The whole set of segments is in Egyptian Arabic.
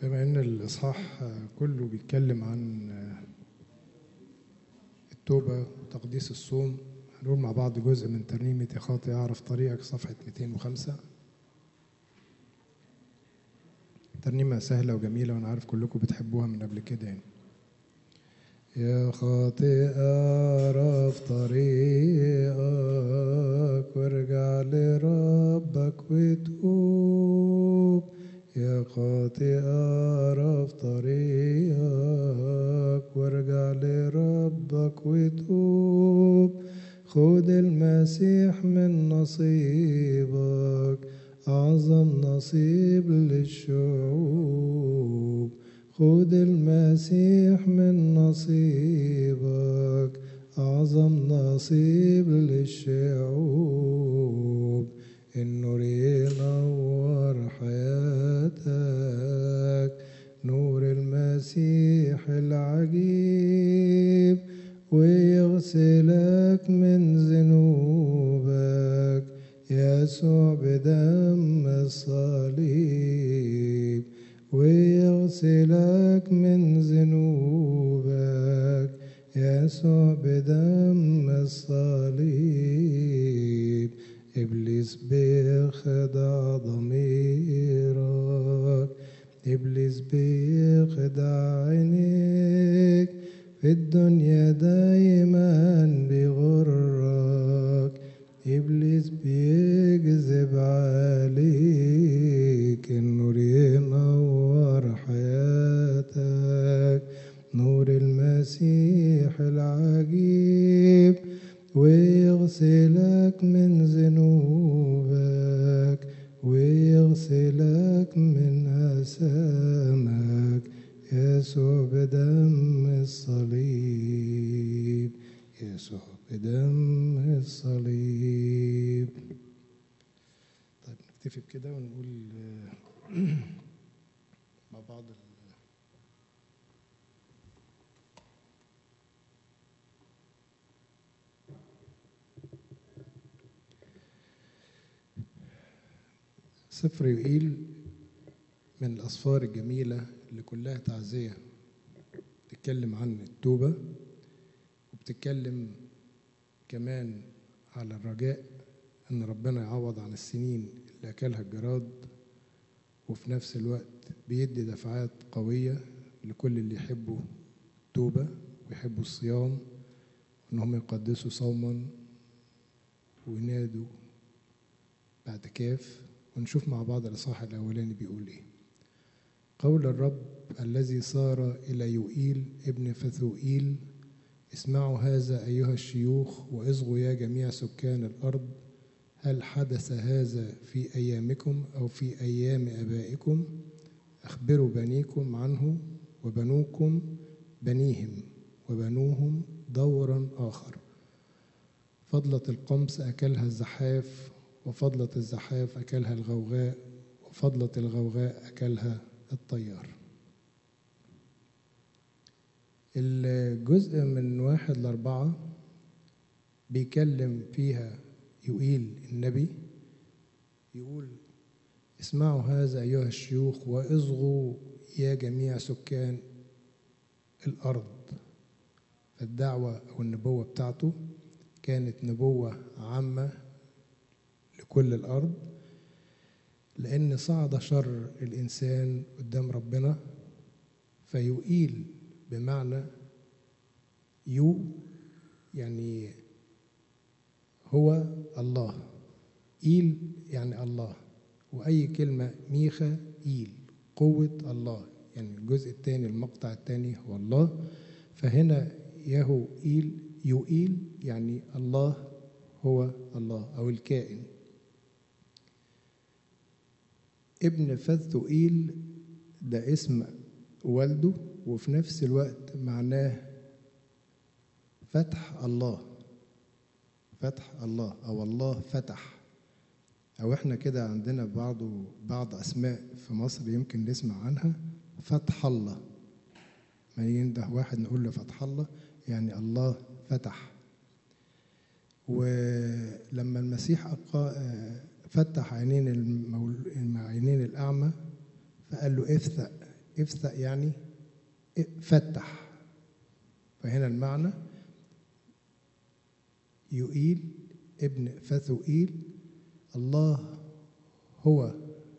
بما ان الاصحاح كله بيتكلم عن التوبه وتقديس الصوم هنقول مع بعض جزء من ترنيمه يا خاطئ اعرف طريقك صفحه 205 ترنيمه سهله وجميله وانا عارف كلكم بتحبوها من قبل كده يعني يا خاطئ اعرف طريقك وارجع لربك وتوب يا خاطئ اعرف طريقك وارجع لربك وتوب خد المسيح من نصيبك أعظم نصيب للشعوب خد المسيح من نصيبك أعظم نصيب للشعوب النور ينور حياتك نور المسيح العجيب ويغسلك من ذنوبك يسوع بدم الصليب ويغسلك من ذنوبك يسوع بدم الصليب إبليس بيخدع ضميرك إبليس بيخدع عينيك في الدنيا دايما بيغرك إبليس بيكذب عليك النور ينور حياتك نور المسيح العجيب ويغسلك من ذنوبك ويغسلك من أسامك يسوع بدم الصليب يسوع بدم الصليب طيب نكتفي بكده ونقول مع بعض سفر يقيل من الأسفار الجميلة اللي كلها تعزية بتتكلم عن التوبة وبتتكلم كمان على الرجاء ان ربنا يعوض عن السنين اللي اكلها الجراد وفي نفس الوقت بيدي دفعات قويه لكل اللي يحبوا التوبه ويحبوا الصيام انهم يقدسوا صوما وينادوا باعتكاف ونشوف مع بعض الاصحاح الاولاني بيقول ايه قول الرب الذي صار الى يوئيل ابن فثوئيل اسمعوا هذا أيها الشيوخ واصغوا يا جميع سكان الأرض هل حدث هذا في أيامكم أو في أيام أبائكم أخبروا بنيكم عنه وبنوكم بنيهم وبنوهم دورا آخر فضلة القمص أكلها الزحاف وفضلة الزحاف أكلها الغوغاء وفضلة الغوغاء أكلها الطيار الجزء من واحد لأربعة بيكلم فيها يقيل النبي يقول اسمعوا هذا أيها الشيوخ واصغوا يا جميع سكان الأرض الدعوة أو النبوة بتاعته كانت نبوة عامة لكل الأرض لأن صعد شر الإنسان قدام ربنا فيقيل بمعنى يو يعني هو الله إيل يعني الله وأي كلمة ميخا إيل قوة الله يعني الجزء الثاني المقطع الثاني هو الله فهنا يهو إيل يوئيل يعني الله هو الله أو الكائن ابن فثوئيل ده اسم والده وفي نفس الوقت معناه فتح الله فتح الله او الله فتح او احنا كده عندنا بعض بعض اسماء في مصر يمكن نسمع عنها فتح الله ما ينده واحد نقول له فتح الله يعني الله فتح ولما المسيح فتح عينين المول... عينين الاعمى فقال له افتح افتح يعني فتح فهنا المعنى يؤيل ابن فثوئيل الله هو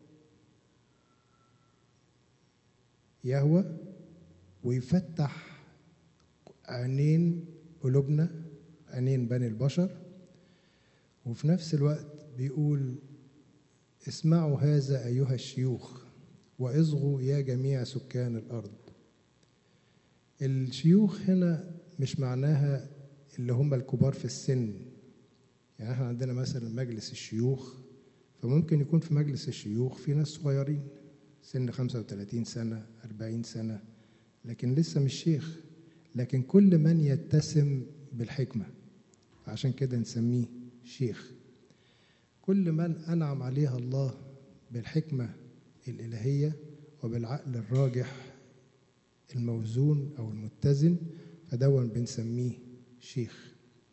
يهوى ويفتح عينين قلوبنا عينين بني البشر وفي نفس الوقت بيقول اسمعوا هذا أيها الشيوخ واصغوا يا جميع سكان الأرض الشيوخ هنا مش معناها اللي هم الكبار في السن يعني احنا عندنا مثلا مجلس الشيوخ فممكن يكون في مجلس الشيوخ في ناس صغيرين سن 35 سنة 40 سنة لكن لسه مش شيخ لكن كل من يتسم بالحكمة عشان كده نسميه شيخ كل من أنعم عليها الله بالحكمة الإلهية وبالعقل الراجح الموزون أو المتزن فدون بنسميه شيخ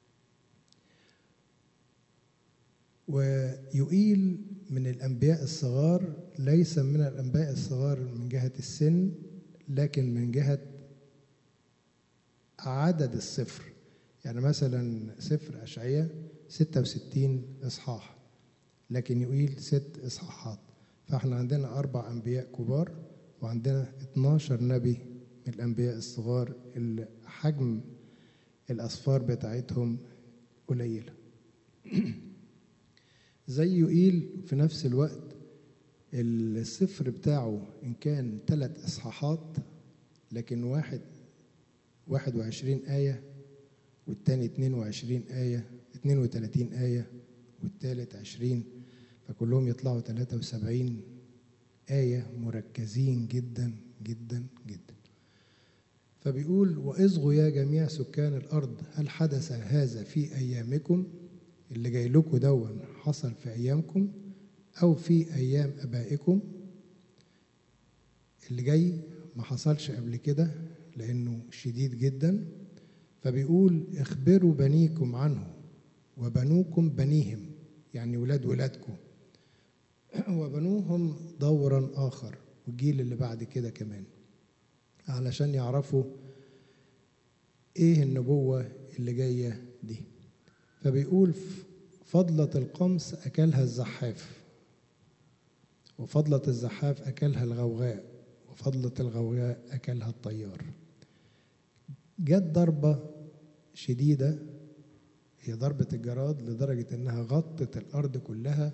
ويقيل من الأنبياء الصغار ليس من الأنبياء الصغار من جهة السن لكن من جهة عدد الصفر يعني مثلا سفر أشعية 66 إصحاح لكن يقيل ست إصحاحات فاحنا عندنا أربع أنبياء كبار وعندنا 12 نبي من الأنبياء الصغار اللي حجم الأصفار بتاعتهم قليلة زي يقيل في نفس الوقت السفر بتاعه إن كان ثلاث إصحاحات لكن واحد واحد وعشرين آية والتاني اتنين وعشرين آية اتنين وتلاتين آية والتالت عشرين فكلهم يطلعوا تلاتة وسبعين آية مركزين جدا جدا جدا فبيقول واصغوا يا جميع سكان الأرض هل حدث هذا في أيامكم اللي جاي لكم دون حصل في أيامكم أو في أيام أبائكم اللي جاي ما حصلش قبل كده لأنه شديد جدا فبيقول اخبروا بنيكم عنه وبنوكم بنيهم يعني ولاد ولادكم وبنوهم دورا آخر والجيل اللي بعد كده كمان علشان يعرفوا ايه النبوة اللي جاية دي فبيقول فضلة القمص أكلها الزحاف وفضلة الزحاف أكلها الغوغاء وفضلة الغوغاء أكلها الطيار جت ضربة شديدة هي ضربة الجراد لدرجة إنها غطت الأرض كلها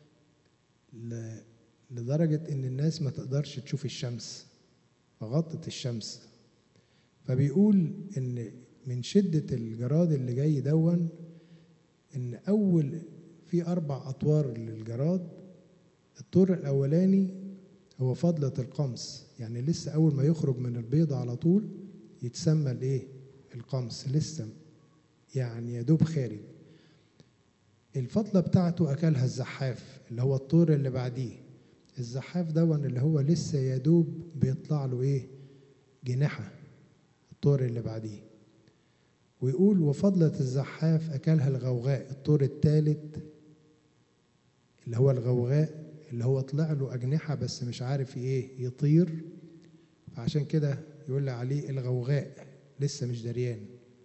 لدرجة إن الناس ما تقدرش تشوف الشمس فغطت الشمس فبيقول إن من شدة الجراد اللي جاي دون إن أول في أربع أطوار للجراد الطور الأولاني هو فضلة القمص يعني لسه أول ما يخرج من البيضة على طول يتسمى الإيه؟ القمص لسه يعني يا دوب خارج الفضلة بتاعته أكلها الزحاف اللي هو الطور اللي بعديه الزحاف دون اللي هو لسه يا دوب بيطلع له إيه؟ جناحة الطور اللي بعديه ويقول وفضلة الزحاف أكلها الغوغاء الطور الثالث اللي هو الغوغاء اللي هو طلع له أجنحة بس مش عارف إيه يطير فعشان كده يقول لي عليه الغوغاء لسه مش دريان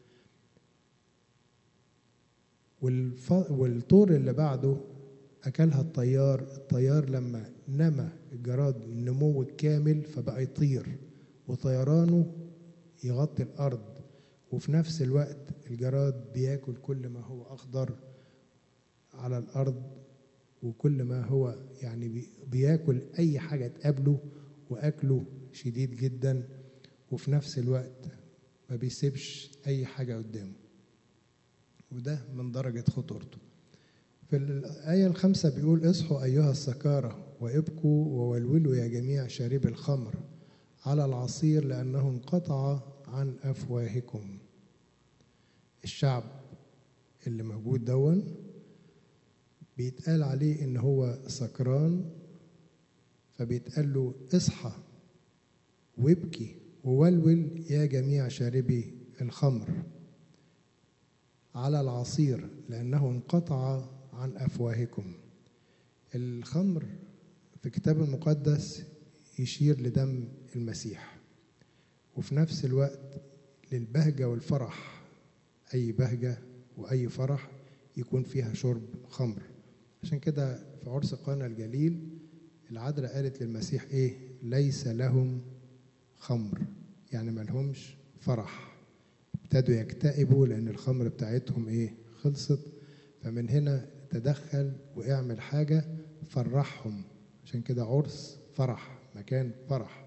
والف... والطور اللي بعده أكلها الطيار الطيار لما نمى الجراد النمو الكامل فبقى يطير وطيرانه يغطي الأرض وفي نفس الوقت الجراد بياكل كل ما هو أخضر على الأرض وكل ما هو يعني بياكل أي حاجة تقابله وأكله شديد جدا وفي نفس الوقت ما بيسيبش أي حاجة قدامه وده من درجة خطورته في الآية الخامسة بيقول اصحوا أيها السكارة وابكوا وولولوا يا جميع شارب الخمر على العصير لأنه انقطع عن أفواهكم الشعب اللي موجود دون بيتقال عليه إن هو سكران فبيتقال له اصحى وابكي وولول يا جميع شاربي الخمر على العصير لأنه انقطع عن أفواهكم الخمر في الكتاب المقدس يشير لدم المسيح وفي نفس الوقت للبهجة والفرح أي بهجة وأي فرح يكون فيها شرب خمر عشان كده في عرس قانا الجليل العذراء قالت للمسيح إيه ليس لهم خمر يعني ما لهمش فرح ابتدوا يكتئبوا لأن الخمر بتاعتهم إيه خلصت فمن هنا تدخل واعمل حاجة فرحهم عشان كده عرس فرح مكان فرح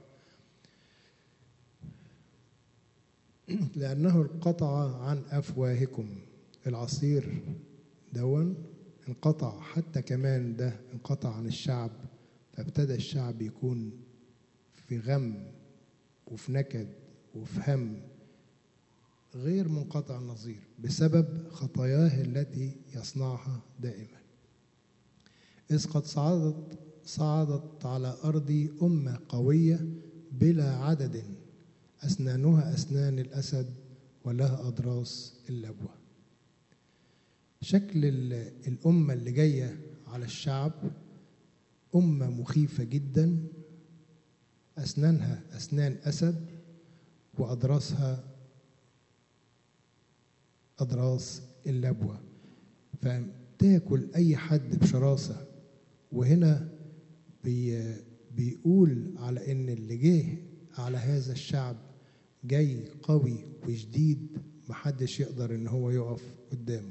لأنه انقطع عن أفواهكم العصير دون انقطع حتى كمان ده انقطع عن الشعب فابتدى الشعب يكون في غم وفي نكد وفي هم غير منقطع النظير بسبب خطاياه التي يصنعها دائما إذ قد صعدت صعدت على أرضي أمة قوية بلا عدد أسنانها أسنان الأسد ولها أضراس اللبوة شكل الأمة اللي جاية على الشعب أمة مخيفة جدا أسنانها أسنان أسد وأضراسها أضراس اللبوة فتاكل أي حد بشراسة وهنا بي بيقول على إن اللي جه على هذا الشعب جاي قوي وشديد محدش يقدر إن هو يقف قدامه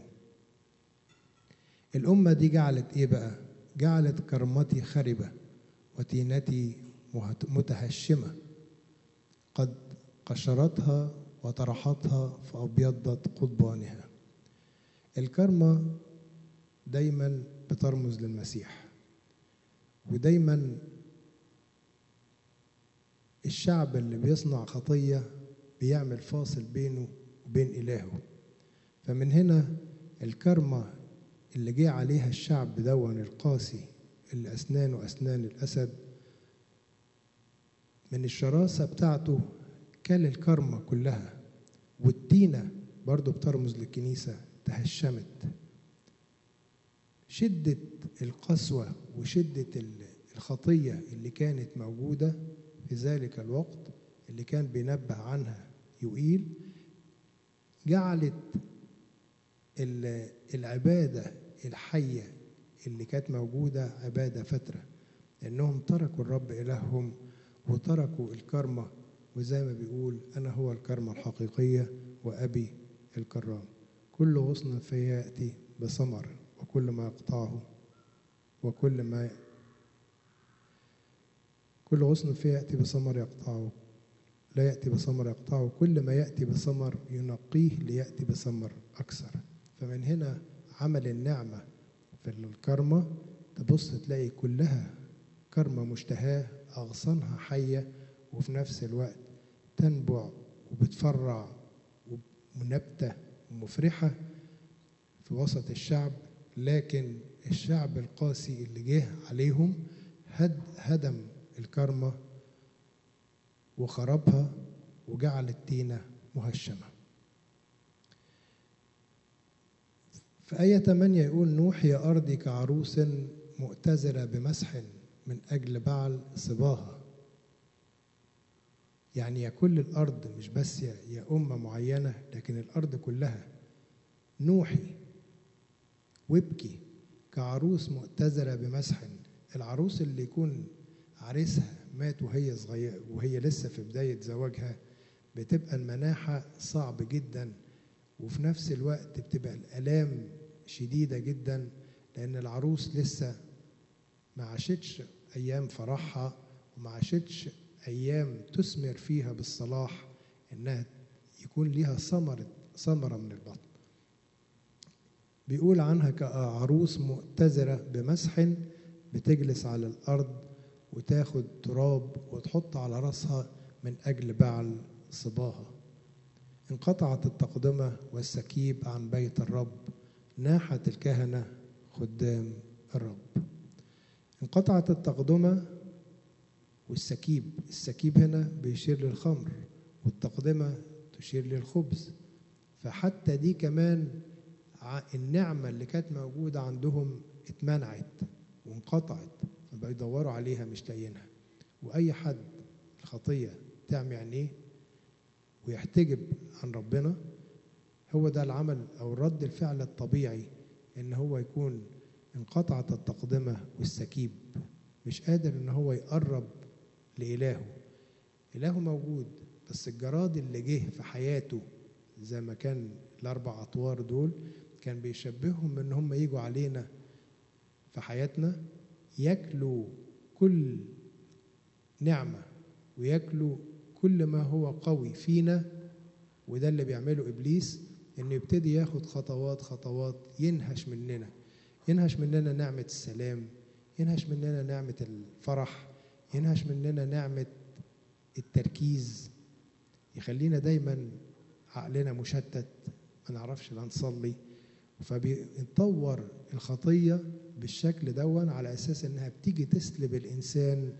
الأمة دي جعلت إيه بقى؟ جعلت كرمتي خربة وتينتي متهشمة قد قشرتها وطرحتها فأبيضت قضبانها الكرمة دايما بترمز للمسيح ودايما الشعب اللي بيصنع خطية بيعمل فاصل بينه وبين إلهه فمن هنا الكرمة اللي جه عليها الشعب دون القاسي اللي أسنانه أسنان الأسد من الشراسة بتاعته كل الكرمة كلها والتينة برضو بترمز للكنيسة تهشمت شدة القسوة وشدة الخطية اللي كانت موجودة في ذلك الوقت اللي كان بينبه عنها يوئيل جعلت العبادة الحية اللي كانت موجودة عبادة فترة لأنهم تركوا الرب إلههم وتركوا الكرمة وزي ما بيقول أنا هو الكرمة الحقيقية وأبي الكرام كل غصن فيأتي بثمر وكل ما يقطعه وكل ما كل غصن فيه يأتي بثمر يقطعه لا يأتي بثمر يقطعه كل ما يأتي بثمر ينقيه ليأتي بثمر أكثر فمن هنا عمل النعمة في الكرمة تبص تلاقي كلها كرمة مشتهاة أغصانها حية وفي نفس الوقت تنبع وبتفرع ونبتة ومفرحة في وسط الشعب لكن الشعب القاسي اللي جه عليهم هد هدم الكرمة وخربها وجعل التينة مهشمة في آية 8 يقول نوح يا أرضي كعروس مؤتزرة بمسح من أجل بعل صباها يعني يا كل الأرض مش بس يا, يا أمة معينة لكن الأرض كلها نوحي وابكي كعروس مؤتزرة بمسح العروس اللي يكون عريسها مات وهي صغيرة وهي لسه في بداية زواجها بتبقى المناحة صعب جدا وفي نفس الوقت بتبقى الآلام شديدة جدا لأن العروس لسه ما عاشتش أيام فرحها وما عاشتش أيام تثمر فيها بالصلاح إنها يكون ليها ثمرة ثمرة من البطن بيقول عنها كعروس مؤتزرة بمسح بتجلس على الأرض وتاخد تراب وتحط على راسها من أجل بعل صباها انقطعت التقدمة والسكيب عن بيت الرب ناحت الكهنة خدام الرب انقطعت التقدمة والسكيب السكيب هنا بيشير للخمر والتقدمة تشير للخبز فحتى دي كمان النعمة اللي كانت موجودة عندهم اتمنعت وانقطعت فبقوا يدوروا عليها مش لاقيينها وأي حد الخطية تعمي عينيه ويحتجب عن ربنا هو ده العمل أو رد الفعل الطبيعي إن هو يكون انقطعت التقدمة والسكيب مش قادر إن هو يقرب لإلهه إلهه موجود بس الجراد اللي جه في حياته زي ما كان الأربع أطوار دول كان بيشبههم إن هم يجوا علينا في حياتنا ياكلوا كل نعمة وياكلوا كل ما هو قوي فينا وده اللي بيعمله إبليس إنه يبتدي ياخد خطوات خطوات ينهش مننا ينهش مننا نعمة السلام ينهش مننا نعمة الفرح ينهش مننا نعمة التركيز يخلينا دايما عقلنا مشتت ما نعرفش لا نصلي فبنطور الخطية بالشكل دون على أساس إنها بتيجي تسلب الإنسان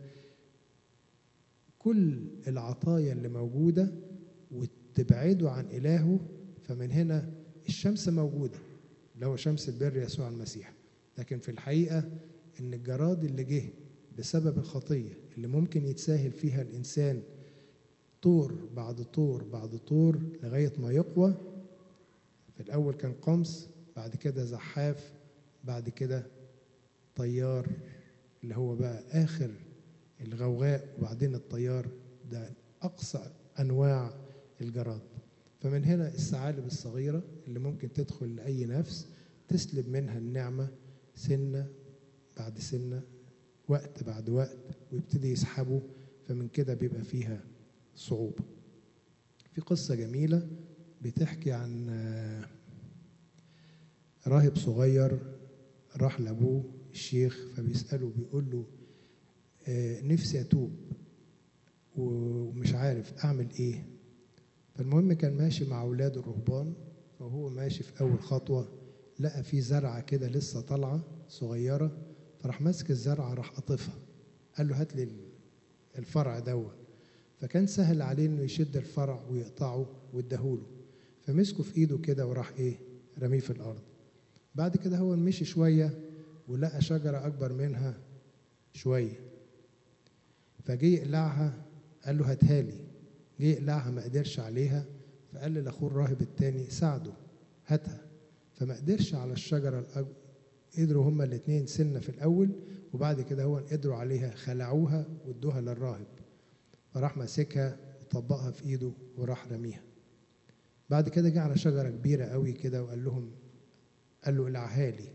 كل العطايا اللي موجودة وتبعده عن إلهه فمن هنا الشمس موجودة اللي هو شمس البر يسوع المسيح لكن في الحقيقة إن الجراد اللي جه بسبب الخطية اللي ممكن يتساهل فيها الإنسان طور بعد طور بعد طور لغاية ما يقوى في الأول كان قمص بعد كده زحاف بعد كده طيار اللي هو بقى آخر الغوغاء وبعدين الطيار ده أقصى أنواع الجراد فمن هنا الثعالب الصغيرة اللي ممكن تدخل لأي نفس تسلب منها النعمة سنة بعد سنة وقت بعد وقت ويبتدي يسحبه فمن كده بيبقى فيها صعوبة في قصة جميلة بتحكي عن راهب صغير راح لأبوه الشيخ فبيسأله بيقول له نفسي أتوب ومش عارف أعمل إيه فالمهم كان ماشي مع أولاده الرهبان وهو ماشي في أول خطوة لقى في زرعة كده لسه طالعة صغيرة فراح ماسك الزرعة راح قاطفها قال له هات لي الفرع دوت فكان سهل عليه انه يشد الفرع ويقطعه واداهوله فمسكه في ايده كده وراح ايه رميه في الارض بعد كده هو مشي شويه ولقى شجره اكبر منها شويه فجه يقلعها قال له هاتها لي جه يقلعها ما قدرش عليها فقال لاخوه الراهب التاني ساعده هاتها فما قدرش على الشجره الأكبر قدروا هما الاثنين سنه في الاول وبعد كده هو قدروا عليها خلعوها وادوها للراهب فراح ماسكها وطبقها في ايده وراح رميها بعد كده جه على شجره كبيره قوي كده وقال لهم قال له اقلعها لي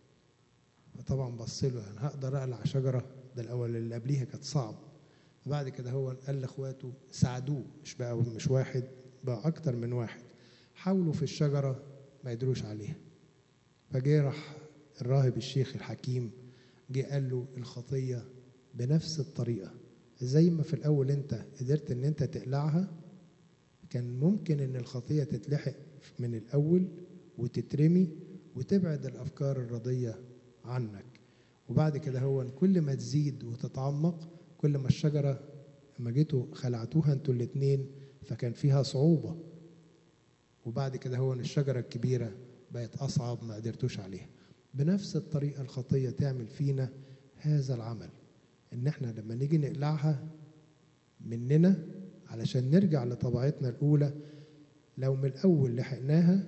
فطبعا بص له انا هقدر اقلع شجره ده الاول اللي قبليها كانت صعب بعد كده هو قال لاخواته ساعدوه مش بقى مش واحد بقى اكتر من واحد حاولوا في الشجره ما قدروش عليها فجه راح الراهب الشيخ الحكيم جه قال له الخطيه بنفس الطريقه زي ما في الاول انت قدرت ان انت تقلعها كان ممكن ان الخطيه تتلحق من الاول وتترمي وتبعد الافكار الرضيه عنك وبعد كده هو كل ما تزيد وتتعمق كل ما الشجره لما جيتوا خلعتوها انتوا الاثنين فكان فيها صعوبه وبعد كده هو الشجره الكبيره بقت اصعب ما قدرتوش عليها بنفس الطريقه الخطيه تعمل فينا هذا العمل ان احنا لما نيجي نقلعها مننا علشان نرجع لطبيعتنا الاولى لو من الاول لحقناها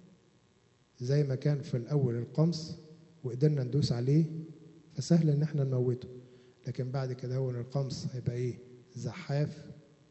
زي ما كان في الاول القمص وقدرنا ندوس عليه فسهل ان احنا نموته لكن بعد كده هو القمص هيبقى ايه زحاف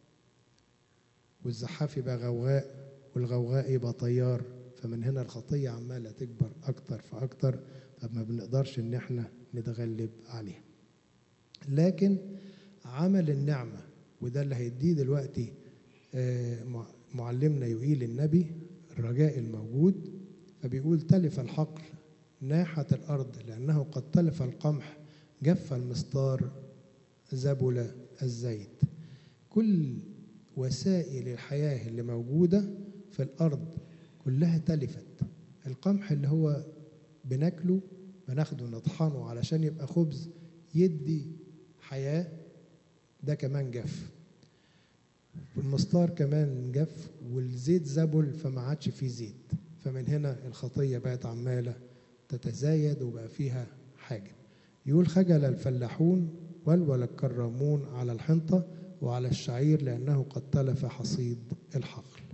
والزحاف يبقى غوغاء والغوغاء يبقى طيار فمن هنا الخطيه عماله تكبر اكتر فاكتر فما بنقدرش ان احنا نتغلب عليها لكن عمل النعمة وده اللي هيديه دلوقتي معلمنا يقيل النبي الرجاء الموجود فبيقول تلف الحقل ناحت الأرض لأنه قد تلف القمح جف المسطار زبل الزيت كل وسائل الحياة اللي موجودة في الأرض كلها تلفت القمح اللي هو بناكله بناخده نطحنه علشان يبقى خبز يدي حياة ده كمان جف والمسطار كمان جف والزيت زبل فما عادش فيه زيت فمن هنا الخطية بقت عمالة تتزايد وبقى فيها حاجة يقول خجل الفلاحون ولول الكرامون على الحنطة وعلى الشعير لأنه قد تلف حصيد الحقل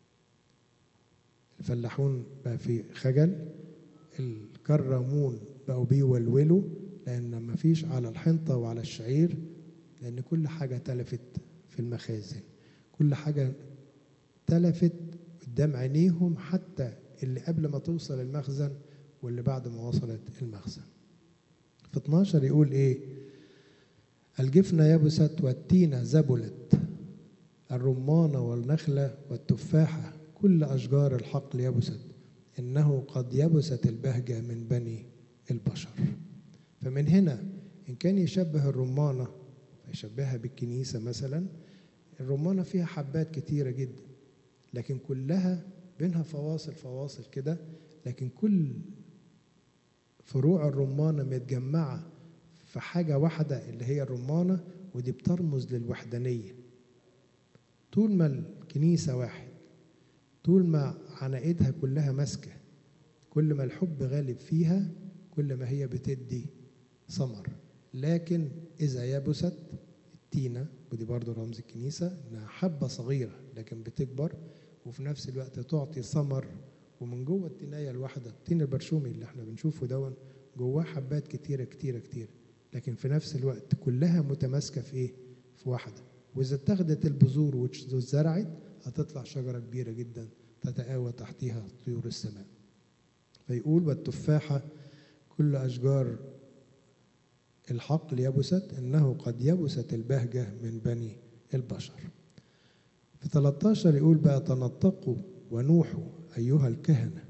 الفلاحون بقى في خجل الكرمون بقوا بيولولوا لأن ما فيش على الحنطة وعلى الشعير لأن كل حاجة تلفت في المخازن كل حاجة تلفت قدام عينيهم حتى اللي قبل ما توصل المخزن واللي بعد ما وصلت المخزن في 12 يقول ايه الجفنة يبست والتينة زبلت الرمانة والنخلة والتفاحة كل أشجار الحقل يبست إنه قد يبست البهجة من بني البشر فمن هنا إن كان يشبه الرمانة يشبهها بالكنيسة مثلا الرمانة فيها حبات كتيرة جدا لكن كلها بينها فواصل فواصل كده لكن كل فروع الرمانة متجمعة في حاجة واحدة اللي هي الرمانة ودي بترمز للوحدانية طول ما الكنيسة واحد طول ما عناقدها كلها ماسكة كل ما الحب غالب فيها كل ما هي بتدي ثمر لكن إذا يبست التينة ودي برضو رمز الكنيسة إنها حبة صغيرة لكن بتكبر وفي نفس الوقت تعطي ثمر ومن جوه التناية الواحدة التين البرشومي اللي احنا بنشوفه دون جواه حبات كتيرة كتيرة كتيرة لكن في نفس الوقت كلها متماسكة في ايه؟ في واحدة وإذا اتخذت البذور واتزرعت هتطلع شجرة كبيرة جدا تتآوى تحتها طيور السماء فيقول والتفاحة كل أشجار الحقل يبست إنه قد يبست البهجة من بني البشر في 13 يقول بقى تنطقوا ونوحوا أيها الكهنة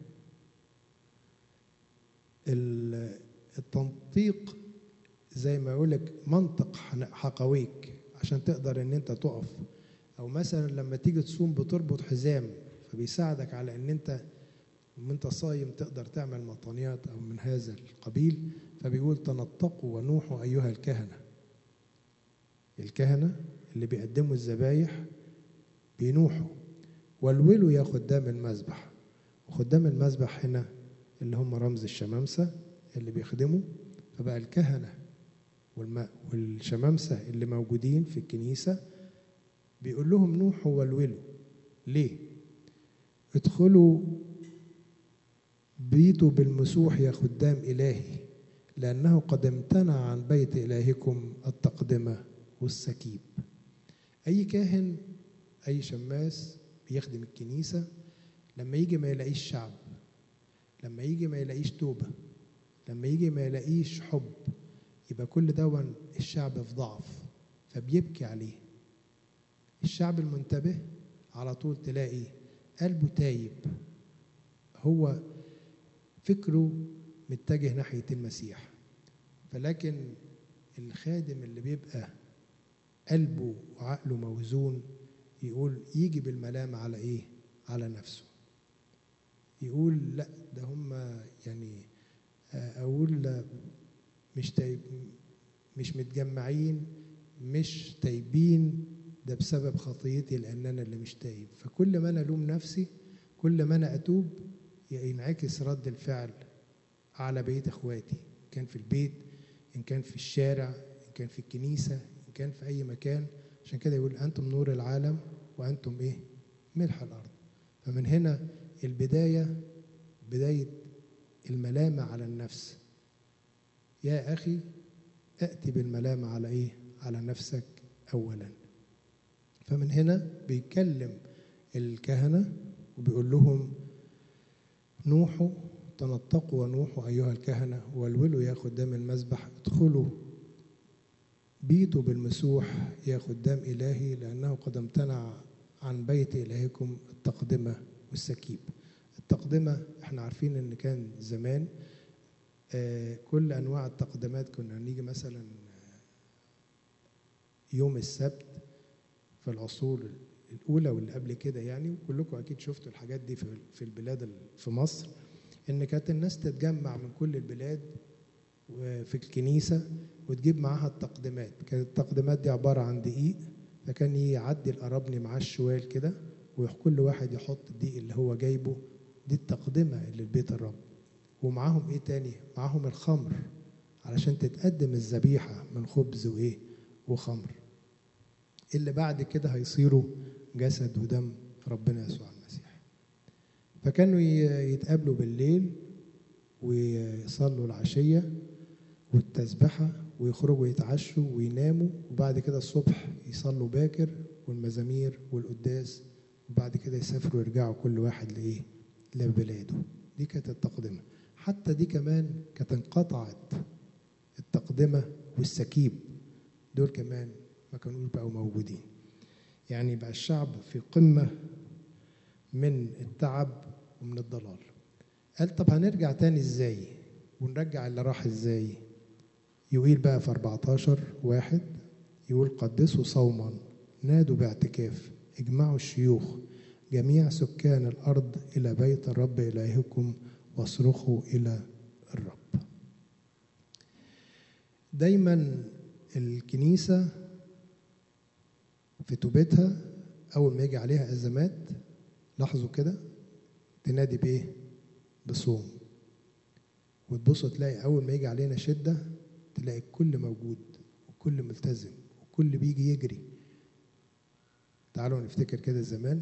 التنطيق زي ما يقولك منطق حقويك عشان تقدر ان انت تقف او مثلا لما تيجي تصوم بتربط حزام فبيساعدك على ان انت وانت صايم تقدر تعمل مطانيات او من هذا القبيل فبيقول تنطقوا ونوحوا ايها الكهنه الكهنه اللي بيقدموا الذبايح بينوحوا والولوا يا خدام المذبح وخدام المذبح هنا اللي هم رمز الشمامسه اللي بيخدموا فبقى الكهنه والشمامسه اللي موجودين في الكنيسه بيقول لهم نوحوا والولوا ليه؟ ادخلوا بيتوا بالمسوح يا خدام إلهي لأنه قد امتنع عن بيت إلهكم التقدمة والسكيب أي كاهن أي شماس بيخدم الكنيسة لما يجي ما يلاقيش شعب لما يجي ما يلاقيش توبة لما يجي ما يلاقيش حب يبقى كل دون الشعب في ضعف فبيبكي عليه الشعب المنتبه على طول تلاقي قلبه تايب هو فكره متجه ناحية المسيح فلكن الخادم اللي بيبقى قلبه وعقله موزون يقول يجي بالملام على ايه على نفسه يقول لا ده هم يعني اقول مش تايب مش متجمعين مش تايبين ده بسبب خطيتي لان انا اللي مش تايب فكل ما انا الوم نفسي كل ما انا اتوب ينعكس رد الفعل على بقيه اخواتي ان كان في البيت ان كان في الشارع ان كان في الكنيسه ان كان في اي مكان عشان كده يقول انتم نور العالم وانتم ايه ملح الارض فمن هنا البدايه بدايه الملامه على النفس يا اخي ائتي بالملامه على ايه على نفسك اولا فمن هنا بيكلم الكهنه وبيقول لهم نوحوا تنطقوا ونوحوا أيها الكهنة والولوا يا خدام المذبح ادخلوا بيتوا بالمسوح يا خدام إلهي لأنه قد امتنع عن بيت إلهكم التقدمة والسكيب التقدمة احنا عارفين ان كان زمان آه كل انواع التقدمات كنا نيجي مثلا يوم السبت في العصور الاولى واللي قبل كده يعني وكلكم اكيد شفتوا الحاجات دي في في البلاد في مصر ان كانت الناس تتجمع من كل البلاد في الكنيسه وتجيب معاها التقدمات كانت التقدمات دي عباره عن دقيق فكان يعدي القرابني معاه الشوال كده وكل واحد يحط الدقيق اللي هو جايبه دي التقدمه اللي لبيت الرب ومعاهم ايه تاني معاهم الخمر علشان تتقدم الذبيحه من خبز وايه وخمر اللي بعد كده هيصيروا جسد ودم ربنا يسوع المسيح فكانوا يتقابلوا بالليل ويصلوا العشية والتسبحة ويخرجوا يتعشوا ويناموا وبعد كده الصبح يصلوا باكر والمزامير والقداس وبعد كده يسافروا يرجعوا كل واحد لإيه؟ لبلاده دي كانت التقدمة حتى دي كمان كانت انقطعت التقدمة والسكيب دول كمان ما كانوش بقوا موجودين يعني بقى الشعب في قمة من التعب ومن الضلال قال طب هنرجع تاني ازاي ونرجع اللي راح ازاي يقول بقى في 14 واحد يقول قدسوا صوما نادوا باعتكاف اجمعوا الشيوخ جميع سكان الأرض إلى بيت الرب إلهكم واصرخوا إلى الرب دايما الكنيسة في توبتها أول ما يجي عليها أزمات لاحظوا كده تنادي بإيه؟ بصوم وتبصوا تلاقي أول ما يجي علينا شدة تلاقي الكل موجود وكل ملتزم وكل بيجي يجري تعالوا نفتكر كده زمان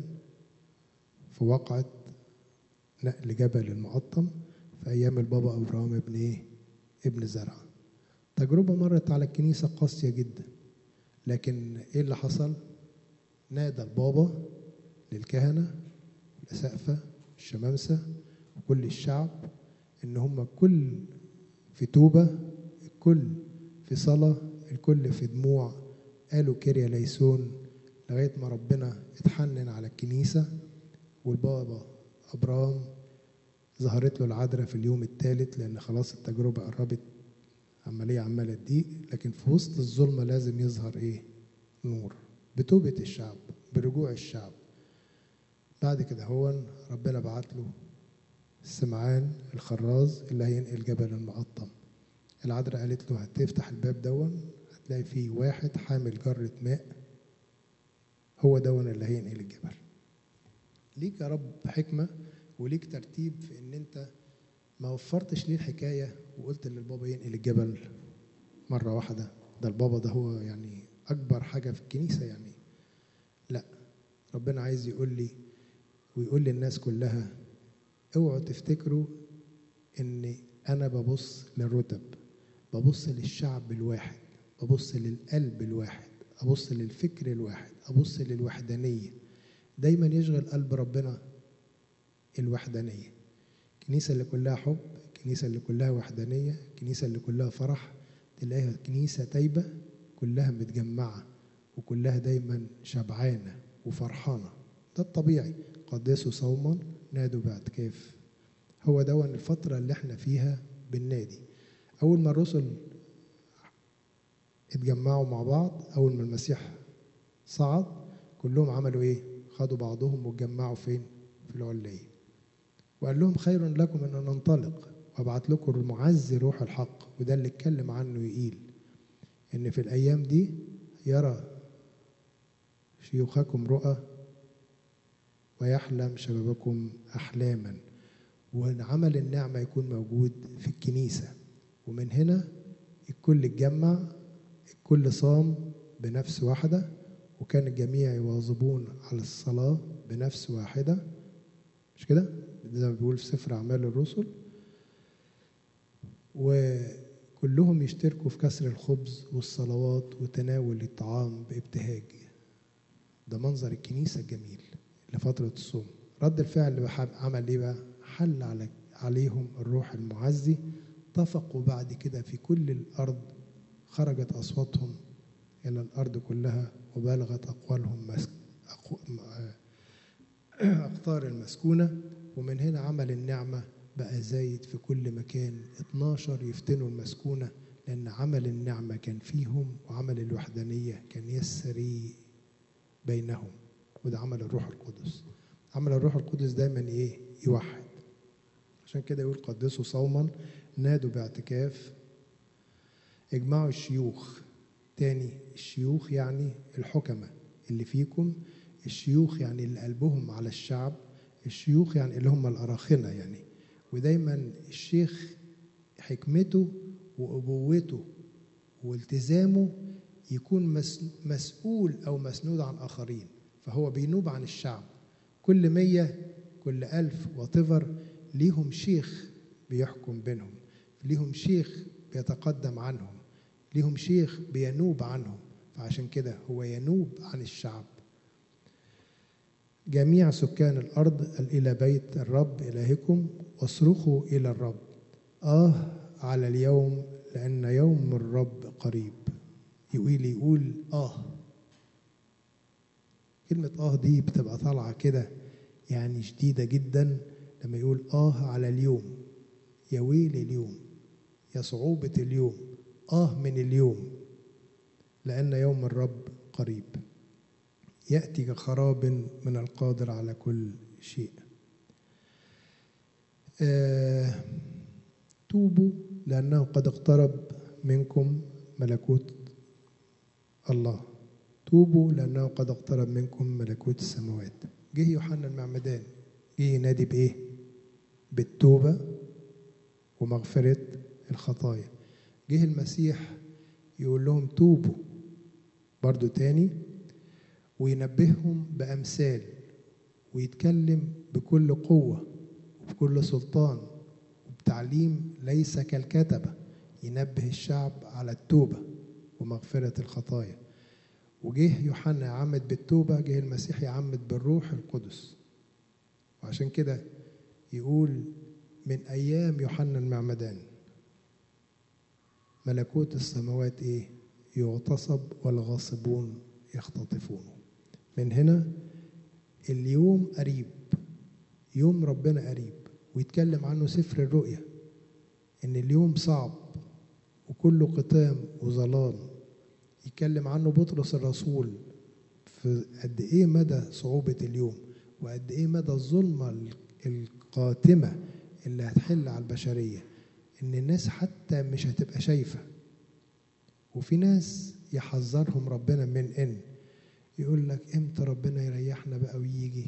في واقعة نقل جبل المقطم في أيام البابا أبراهام ابن إيه؟ ابن زرع تجربة مرت على الكنيسة قاسية جدا لكن إيه اللي حصل؟ نادى البابا للكهنة الأسقفة الشمامسة وكل الشعب إن هم كل في توبة الكل في صلاة الكل في دموع قالوا كيريا ليسون لغاية ما ربنا اتحنن على الكنيسة والبابا أبرام ظهرت له العذراء في اليوم الثالث لأن خلاص التجربة قربت عملية عمالة تضيق لكن في وسط الظلمة لازم يظهر إيه؟ نور بتوبة الشعب برجوع الشعب بعد كده هو ربنا بعت له سمعان الخراز اللي هينقل جبل المقطم العذراء قالت له هتفتح الباب دون هتلاقي فيه واحد حامل جرة ماء هو دون اللي هينقل الجبل ليك يا رب حكمة وليك ترتيب في ان انت ما وفرتش ليه الحكاية وقلت للبابا ينقل الجبل مرة واحدة ده البابا ده هو يعني أكبر حاجة في الكنيسة يعني لا ربنا عايز يقول لي ويقول للناس كلها اوعوا تفتكروا ان انا ببص للرتب ببص للشعب الواحد ببص للقلب الواحد ابص للفكر الواحد ابص للوحدانيه دايما يشغل قلب ربنا الوحدانيه الكنيسه اللي كلها حب الكنيسه اللي كلها وحدانيه الكنيسه اللي كلها فرح تلاقيها كنيسه تايبه كلها متجمعه وكلها دايما شبعانه وفرحانه ده الطبيعي قدسوا صوما نادوا باعتكاف هو دون الفتره اللي احنا فيها بالنادي اول ما الرسل اتجمعوا مع بعض اول ما المسيح صعد كلهم عملوا ايه خدوا بعضهم واتجمعوا فين في العلية وقال لهم خير لكم ان ننطلق وابعت لكم المعزي روح الحق وده اللي اتكلم عنه يقيل ان في الايام دي يرى شيوخكم رؤى ويحلم شبابكم احلاما وعمل النعمه يكون موجود في الكنيسه ومن هنا الكل اتجمع الكل صام بنفس واحده وكان الجميع يواظبون على الصلاه بنفس واحده مش كده زي ما بيقول في سفر اعمال الرسل وكلهم يشتركوا في كسر الخبز والصلوات وتناول الطعام بابتهاج ده منظر الكنيسه الجميل لفتره الصوم رد الفعل اللي عمل ايه بقى حل على عليهم الروح المعزي طفقوا بعد كده في كل الارض خرجت اصواتهم الى الارض كلها وبلغت اقوالهم مسك اقطار المسكونه ومن هنا عمل النعمه بقى زايد في كل مكان 12 يفتنوا المسكونه لان عمل النعمه كان فيهم وعمل الوحدانيه كان يسري بينهم وده عمل الروح القدس عمل الروح القدس دايما ايه يوحد عشان كده يقول قدسوا صوما نادوا باعتكاف اجمعوا الشيوخ تاني الشيوخ يعني الحكمة اللي فيكم الشيوخ يعني اللي قلبهم على الشعب الشيوخ يعني اللي هم الأراخنة يعني ودايما الشيخ حكمته وأبوته والتزامه يكون مسؤول أو مسنود عن آخرين فهو بينوب عن الشعب كل مية كل ألف وطفر ليهم شيخ بيحكم بينهم ليهم شيخ بيتقدم عنهم ليهم شيخ بينوب عنهم فعشان كده هو ينوب عن الشعب جميع سكان الأرض إلى بيت الرب إلهكم واصرخوا إلى الرب آه على اليوم لأن يوم الرب قريب يقول يقول آه كلمة آه دي بتبقى طالعة كده يعني شديدة جدا لما يقول آه على اليوم يا ويل اليوم يا صعوبة اليوم آه من اليوم لأن يوم الرب قريب يأتي كخراب من القادر على كل شيء آه توبوا لأنه قد اقترب منكم ملكوت الله توبوا لأنه قد اقترب منكم ملكوت السماوات جه يوحنا المعمدان جه ينادي بإيه؟ بالتوبة ومغفرة الخطايا جه المسيح يقول لهم توبوا برضو تاني وينبههم بأمثال ويتكلم بكل قوة وبكل سلطان وبتعليم ليس كالكتبة ينبه الشعب على التوبة ومغفرة الخطايا وجه يوحنا يعمد بالتوبة جه المسيح يعمد بالروح القدس وعشان كده يقول من أيام يوحنا المعمدان ملكوت السماوات إيه يغتصب والغاصبون يختطفونه من هنا اليوم قريب يوم ربنا قريب ويتكلم عنه سفر الرؤيا ان اليوم صعب وكله قتام وظلام يتكلم عنه بطرس الرسول في قد ايه مدى صعوبة اليوم وقد ايه مدى الظلمة القاتمة اللي هتحل على البشرية ان الناس حتى مش هتبقى شايفة وفي ناس يحذرهم ربنا من ان يقول لك امتى ربنا يريحنا بقى ويجي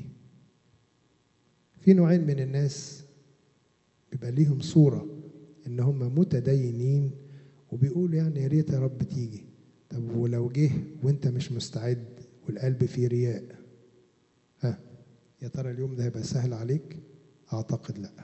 في نوعين من الناس بيبقى ليهم صورة ان هم متدينين وبيقولوا يعني يا ريت يا رب تيجي طب ولو جه وانت مش مستعد والقلب فيه رياء ها يا ترى اليوم ده هيبقى سهل عليك اعتقد لا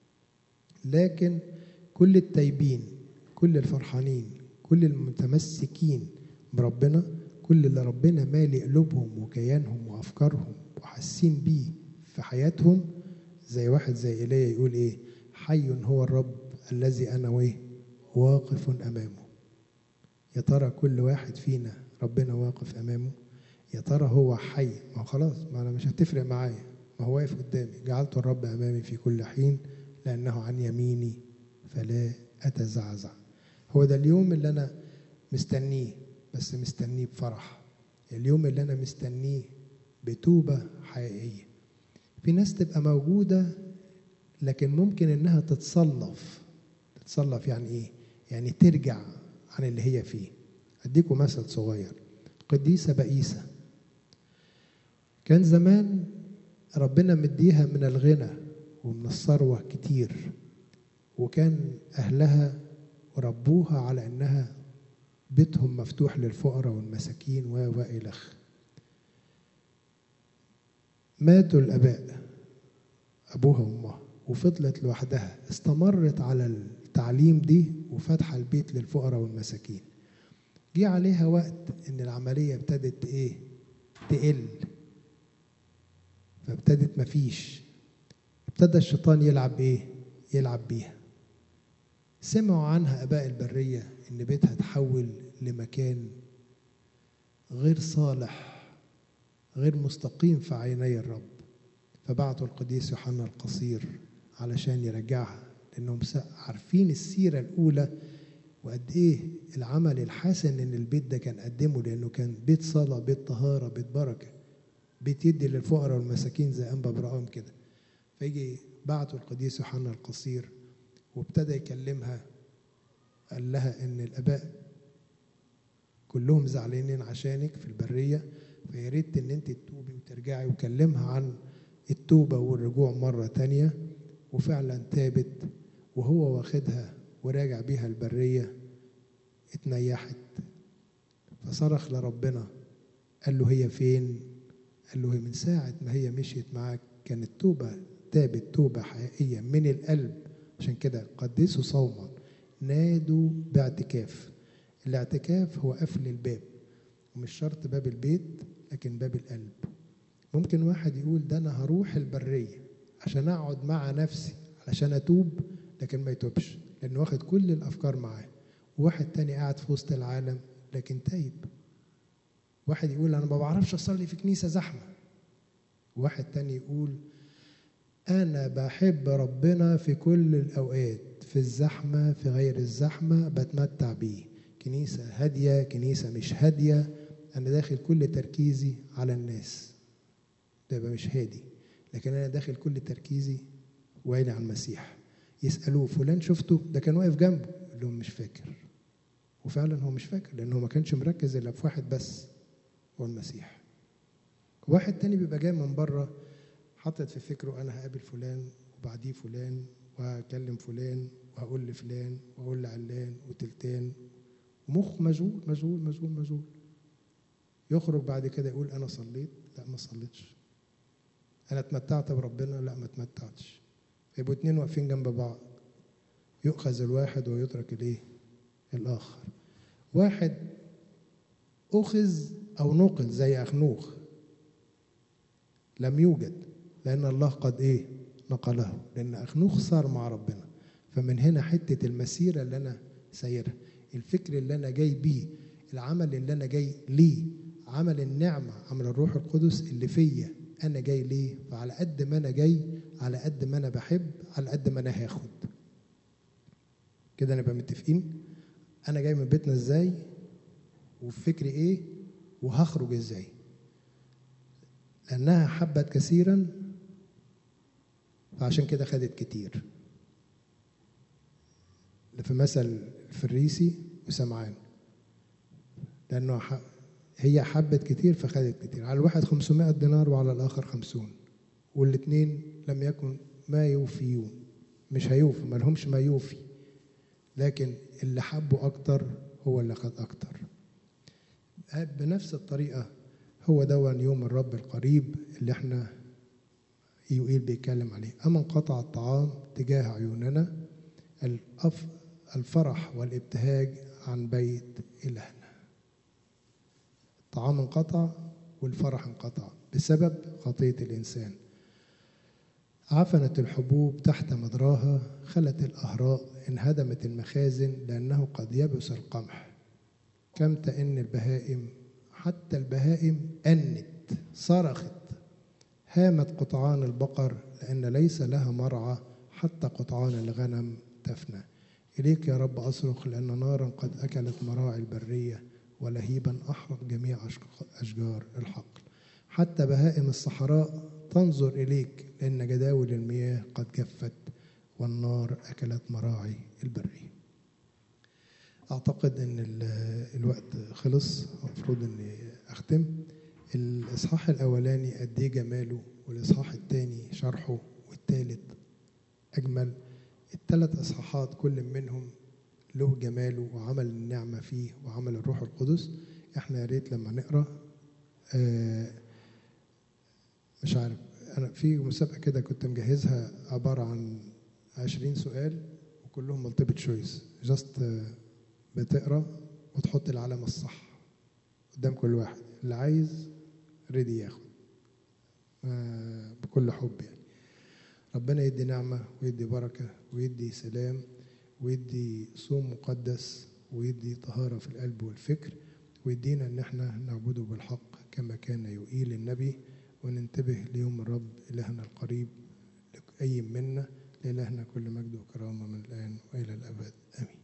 لكن كل التايبين كل الفرحانين كل المتمسكين بربنا كل اللي ربنا مالي قلوبهم وكيانهم وافكارهم وحاسين بيه في حياتهم زي واحد زي ايليا يقول ايه حي هو الرب الذي انا وايه واقف امامه يا ترى كل واحد فينا ربنا واقف امامه يا ترى هو حي ما هو خلاص ما انا مش هتفرق معايا ما هو واقف قدامي جعلت الرب امامي في كل حين لانه عن يميني فلا اتزعزع هو ده اليوم اللي انا مستنيه بس مستنيه بفرح اليوم اللي انا مستنيه بتوبه حقيقيه في ناس تبقى موجوده لكن ممكن انها تتصلف تتصلف يعني ايه يعني ترجع عن اللي هي فيه اديكم مثل صغير قديسه بئيسه كان زمان ربنا مديها من الغنى ومن الثروه كتير وكان اهلها ربوها على انها بيتهم مفتوح للفقراء والمساكين و والخ ماتوا الاباء ابوها وامها وفضلت لوحدها استمرت على التعليم دي وفتح البيت للفقراء والمساكين جه عليها وقت ان العمليه ابتدت ايه تقل فابتدت مفيش ابتدى الشيطان يلعب ايه يلعب بيها سمعوا عنها اباء البريه ان بيتها تحول لمكان غير صالح غير مستقيم في عيني الرب فبعتوا القديس يوحنا القصير علشان يرجعها لانهم عارفين السيره الاولى وقد ايه العمل الحسن ان البيت ده كان قدمه لانه كان بيت صلاه بيت طهاره بيت بركه بيت يدي للفقراء والمساكين زي انبا ابراهيم كده فيجي بعتوا القديس يوحنا القصير وابتدى يكلمها قال لها ان الاباء كلهم زعلانين عشانك في البريه فيا ريت ان انت تتوبي وترجعي وكلمها عن التوبه والرجوع مره تانيه وفعلا تابت وهو واخدها وراجع بيها البريه اتنيحت فصرخ لربنا قال له هي فين قال له هي من ساعة ما هي مشيت معاك كانت توبة تابت توبة حقيقية من القلب عشان كده قدسوا صوما نادوا باعتكاف الاعتكاف هو قفل الباب ومش شرط باب البيت لكن باب القلب ممكن واحد يقول ده انا هروح البرية عشان اقعد مع نفسي علشان اتوب لكن ما يتوبش لانه واخد كل الافكار معاه وواحد تاني قاعد في وسط العالم لكن تايب واحد يقول انا ما بعرفش اصلي في كنيسه زحمه واحد تاني يقول انا بحب ربنا في كل الاوقات في الزحمه في غير الزحمه بتمتع بيه كنيسه هاديه كنيسه مش هاديه انا داخل كل تركيزي على الناس ده يبقى مش هادي لكن انا داخل كل تركيزي وعيني على المسيح يسالوه فلان شفته ده كان واقف جنبه يقول لهم مش فاكر وفعلا هو مش فاكر لانه ما كانش مركز الا في واحد بس هو المسيح واحد تاني بيبقى جاي من بره حاطط في فكره انا هقابل فلان وبعديه فلان وهكلم فلان وهقول لفلان واقول لعلان وتلتان ومخ مشغول مشغول مشغول مشغول يخرج بعد كده يقول انا صليت لا ما صليتش انا اتمتعت بربنا لا ما اتمتعتش يبقوا اتنين واقفين جنب بعض يؤخذ الواحد ويترك الايه الاخر واحد اخذ او نقل زي اخنوخ لم يوجد لان الله قد ايه نقله لان اخنوخ صار مع ربنا فمن هنا حته المسيره اللي انا سايرها الفكر اللي انا جاي بيه العمل اللي انا جاي ليه عمل النعمه عمل الروح القدس اللي فيا انا جاي ليه فعلى قد ما انا جاي على قد ما انا بحب على قد ما انا هاخد كده نبقى متفقين انا جاي من بيتنا ازاي وفكري ايه وهخرج ازاي لانها حبت كثيرا فعشان كده خدت كتير في مثل الفريسي وسمعان لانه هي حبت كتير فخدت كتير على الواحد 500 دينار وعلى الاخر 50 والاثنين لم يكن ما يوفيون مش هيوفي ما لهمش ما يوفي لكن اللي حبه اكتر هو اللي خد اكتر بنفس الطريقه هو دون يوم الرب القريب اللي احنا يوئيل بيتكلم عليه اما انقطع الطعام تجاه عيوننا الأف الفرح والابتهاج عن بيت الهنا الطعام انقطع والفرح انقطع بسبب خطيه الانسان عفنت الحبوب تحت مدراها خلت الأهراء انهدمت المخازن لأنه قد يبس القمح كم تئن البهائم حتى البهائم أنت صرخت هامت قطعان البقر لأن ليس لها مرعى حتى قطعان الغنم تفنى إليك يا رب أصرخ لأن نارا قد أكلت مراعي البرية ولهيبا أحرق جميع أشجار الحقل حتى بهائم الصحراء تنظر إليك لأن جداول المياه قد جفت والنار أكلت مراعي البرية أعتقد أن الوقت خلص المفروض أني أختم الإصحاح الأولاني قد إيه جماله والإصحاح الثاني شرحه والثالث أجمل الثلاث إصحاحات كل منهم له جماله وعمل النعمة فيه وعمل الروح القدس احنا يا ريت لما نقرا آه مش عارف انا في مسابقه كده كنت مجهزها عباره عن 20 سؤال وكلهم مالتيبل تشويس جاست بتقرا وتحط العلامه الصح قدام كل واحد اللي عايز ريدي ياخد آه بكل حب يعني ربنا يدي نعمه ويدي بركه ويدي سلام ويدي صوم مقدس ويدي طهاره في القلب والفكر ويدينا ان احنا نعبده بالحق كما كان يؤيل النبي وننتبه ليوم الرب إلهنا القريب أي منا لإلهنا كل مجد وكرامة من الآن وإلى الأبد آمين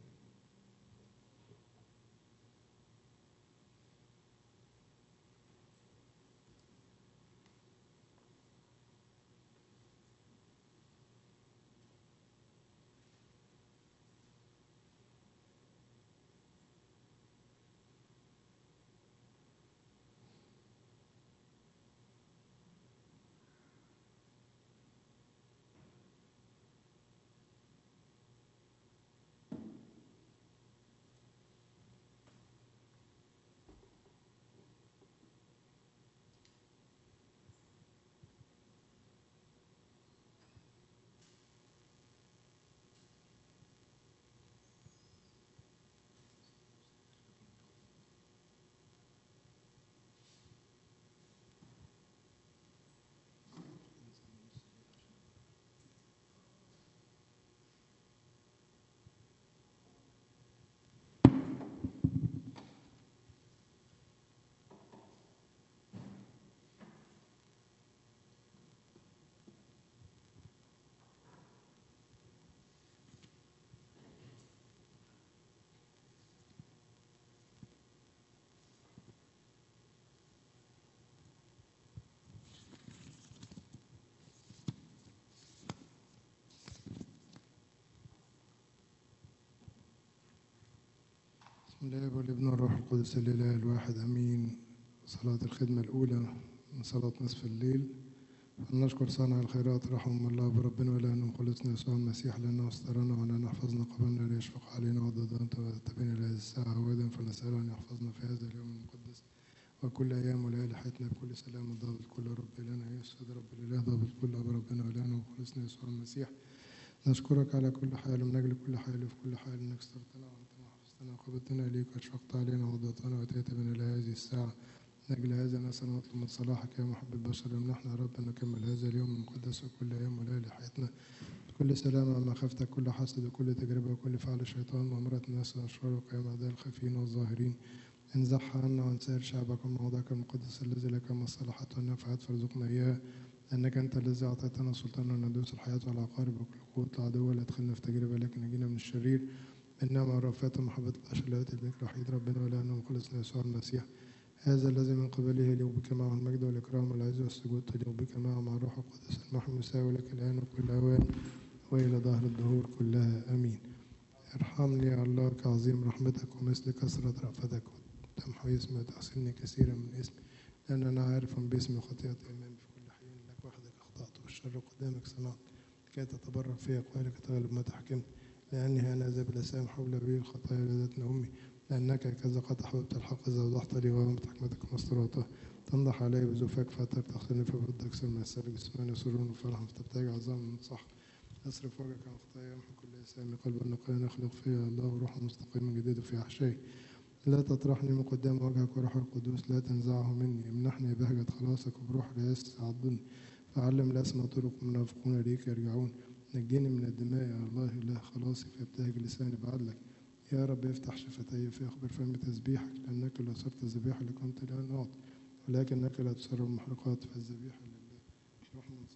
بسم الله والابن والروح القدس الاله الواحد امين صلاة الخدمة الأولى من صلاة نصف الليل فلنشكر صانع الخيرات رحمه الله بربنا ولأنه مخلصنا يسوع المسيح لأنه استرنا وأن يحفظنا قبلنا ليشفق علينا وضدنا وتبين لهذه الساعة أودا فنسأله أن يحفظنا في هذا اليوم المقدس وكل أيام وليالي حياتنا بكل سلام ضابط كل رب لنا يسعد رب الإله ضابط كل أب ربنا ولأنه مخلصنا يسوع المسيح نشكرك على كل حال ومن أجل كل حال وفي كل حال إنك استرتنا وأنت حفظتنا وقبضتنا إليك وأشفقت علينا ووضعتنا وأتيت بنا إلى هذه الساعة من أجل هذا نسأل نطلب من صلاحك يا محب البشر امنحنا يا رب أن نكمل هذا اليوم المقدس وكل أيام وليالي حياتنا بكل سلامة مع مخافتك كل حسد وكل تجربة وكل فعل الشيطان وأمرات الناس والأشرار وقيام أعداء الخفيين والظاهرين انزعها عنا وعن سائر شعبك وموضعك المقدس الذي لك مصلحة والنفعات فارزقنا إياه لأنك أنت الذي أعطيتنا سلطانا أن ندوس الحياة والعقارب وكل قوة العدو لا تدخلنا في تجربة لكن نجينا من الشرير بالنعمة والرفاة ومحبة البشر لا يأتي بك وحيد ربنا ولا أنه مخلصنا يسوع المسيح هذا الذي من قبله يليق بك معه المجد والإكرام والعز والسجود تليق بك معه مع الروح القدس المحي مساوي لك الآن وكل أوان وإلى ظهر الدهور كلها آمين ارحمني يا الله كعظيم رحمتك ومثل كثرة رأفتك تمحو اسمي وتغسلني كثيرا من اسمي لأن أنا عارف باسمي خطيئتي أمامي في كل حين لك وحدك أخطأت والشر قدامك صنعت لكي تتبرر في أقوالك تغلب ما تحكمت لأني أنا ذا بلا سام حول بي الخطايا لذاتنا أمي لأنك كذا قد أحببت الحق إذا وضحت لي وأمت حكمتك ومستراته تنضح علي بزوفك فأتر تغسلني فبرد أكثر من السر جسماني سرور وفرح فتبتاج عظام من صح أصرف وجهك عن خطايا يمحو كل إسامي قلبا نقيا يخلق فيا الله روحا مستقيما جديد في أحشائي لا تطرحني من قدام وجهك وروح القدوس لا تنزعه مني امنحني بهجة خلاصك وبروح رئاسة تعضني فعلم الأسمى طرق المنافقون ليك يرجعون نجني من الدماء يا الله إله خلاصي فيبتهج لساني بعدلك يا رب افتح شفتي فيخبر فمي تسبيحك لأنك لو صرت الذبيحة لكنت الآن أعطي ولكنك لا تسر المحرقات فالذبيحة لله روح من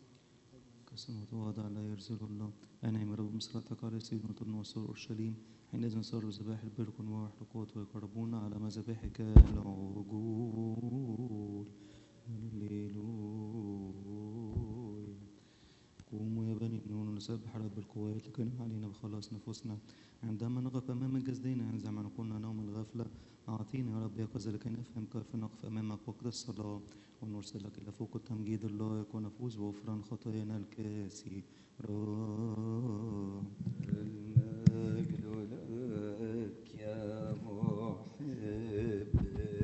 قسم وتواضع لا يرزل الله أنعم رب مصرتك على سيدنا طن وسور أورشليم حينئذ صاروا ذبائح البر ومحرقات ويقربون على مذابحك العجول هللويا قوموا يا بني ابنون نسبح رب القوات لكن علينا بخلاص نفوسنا عندما نقف أمام جسدنا ينزع من عقولنا نوم الغفلة أعطينا يا رب يقظة لكي نفهم كيف نقف أمامك وقت الصلاة ونرسلك إلى فوق التمجيد اللائق ونفوز بغفران خطايانا الكاسرة المجد لك يا محب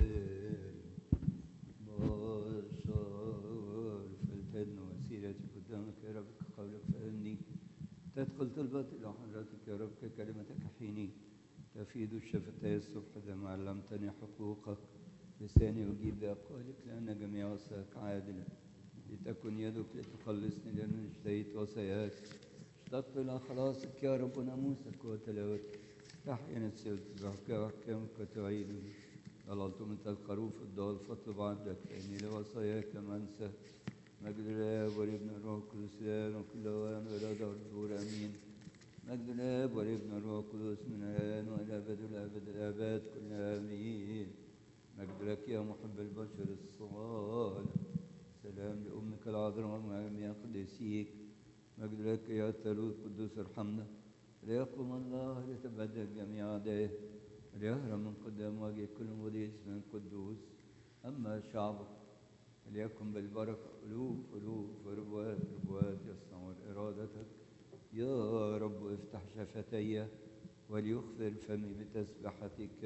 البشر فلتدن وسيلتي قدامك يا رب قولك فإني تدخل طلبات إلى حضرتك يا رب ككلمتك حيني تفيد الشفتي الصبح ما علمتني حقوقك لساني أجيب بأقوالك لأن جميع وصاياك عادلة لتكن يدك لتخلصني لأن اشتهيت وصاياك اشتقت إلى خلاصك يا رب وناموسك وتلاوتك تحيا نفسي وتسبحك وأحكامك وتعينني ضللت مثل الخروف الضال فاطلب عبدك فإني لوصاياك ما أنسى مجد الآب والابن والروح القدس الآن وكل أوان وإلى دار الدهور آمين مجد الآب والابن والروح القدس من الآن وإلى أبد الأبد الآباد كلها آمين مجد لك يا محب البشر الصالح سلام لأمك العذراء وجميع قديسيك مجد لك يا الثالوث القدوس ارحمنا ليقوم الله لتبدل جميع أعدائه ليهرب من قدام وجه كل مديس من قدوس أما شعبك ليكن بالبركة ألوف ألوف وربوات ربوات يصنعون إرادتك يا رب افتح شفتي وليخفر فمي بتسبحتك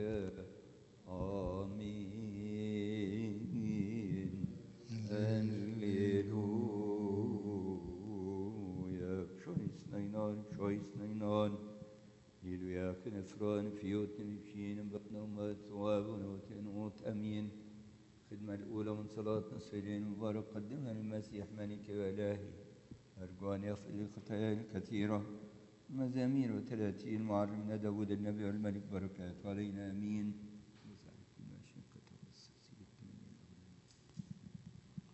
آمين هللويا شويس نينان شويس نينان هللويا كنفران فيوتن بشين بطن أمات صواب ونوت نوت أمين الخدمة الأولى من صلاة نصف الليل المبارك قدمها للمسيح ملك وإلهي أرجو أن يغفر لي خطاياي الكثيرة مزامير وثلاثين معلمنا داود النبي والملك بركات علينا آمين